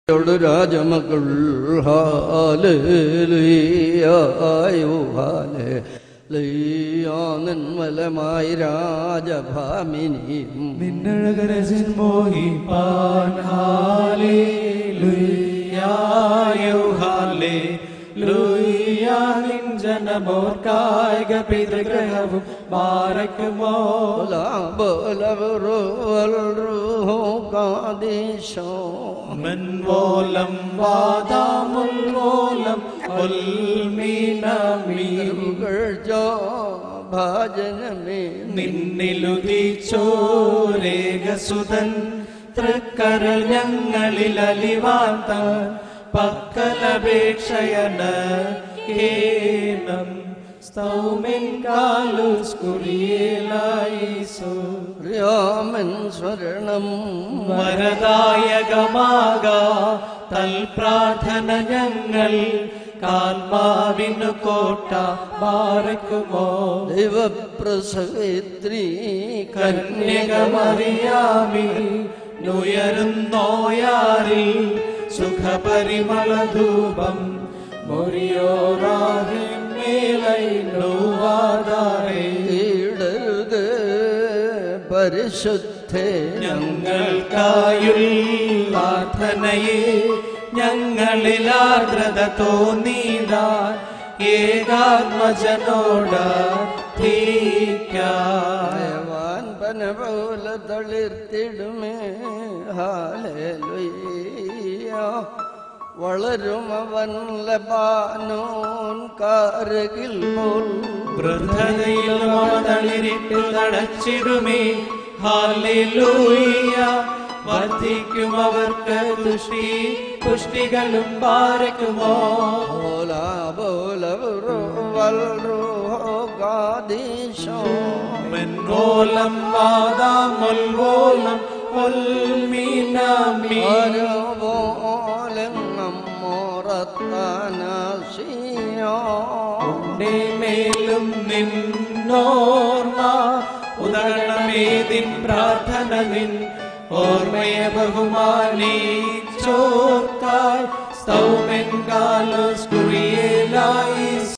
ോട് രാജമകൾ ഹാലേലുയ്യായോ ഹാലേ നിർമ്മലമായി രാജഭാമിനിയും നിന്നഴകരജൻ മോഹിപ്പാൻ ഹാലേലുയ്യായോ ഹാലേലുയ്യാ നിൻ ജനമോർക്കായിക പിതൃഗ്രഹവും മാറയ്ക്കുമോ മൻവോലം വാദാമുൽവോലം ഒൽമീനമീ ഭാജനമേ നിന്നിലുദിച്ചോരേകസുതൻ തൃക്കരൾ ഞങ്ങളിൽ അലിവാന്ത പക്കലപേക്ഷയന കേനം സ്തൗമിൻ കാലുസ്കുറിയേലായിസോ രാമൻ സ്വരണം വരദായകമാക തൽപ്രാർത്ഥന ഞങ്ങൾ കാൽമാവിനു കോട്ട മാറക്കുമോ ദൈവപ്രസവിത്രീ കന്യകമറിയാമിൽ നുയരുന്നോയാറിൽ സുഖപരിമളധൂപം മൊരിയോറാഹിമേലൈവാദാരേ കീടരുത് പരിശുദ്ധേ ഞങ്ങൾക്കായുൾ പ്രാർത്ഥനയെ ഞങ്ങളിൽ ആർദ്രത തോന്നിയ ഏകാത്മജനോട ഭഗവാൻ പന പോലെ തളിർത്തിടുമേ ഹാലേലുയ്യ വളരും അവൻ ലബാനോൻ കാരകിൽ പോൽ വൃദ്ധതയിൽ തളിരിട്ട് തടച്ചിടുമേ ഹാലിലൂയ വർദ്ധിക്കും അവർക്ക് തുഷ്ടി പുഷ്ടികളും പാരക്കുമോ ബോല ബോല വൽറുഗാദീശോ മെൻവോലം വാദാമൊൽവോലം ഒൽമീനാമീ ോലം നമ്മോറത്താനസിയോ ഉണ്ടേ മേലും നിന്നോർമ്മ ഉദകരണമേതിൻ പ്രാർത്ഥന നിൻ ഓർമ്മയെ ബഹുമാനി ചോർക്കായി സ്തൗമെൻ കാലോസ് കുറിയേലായി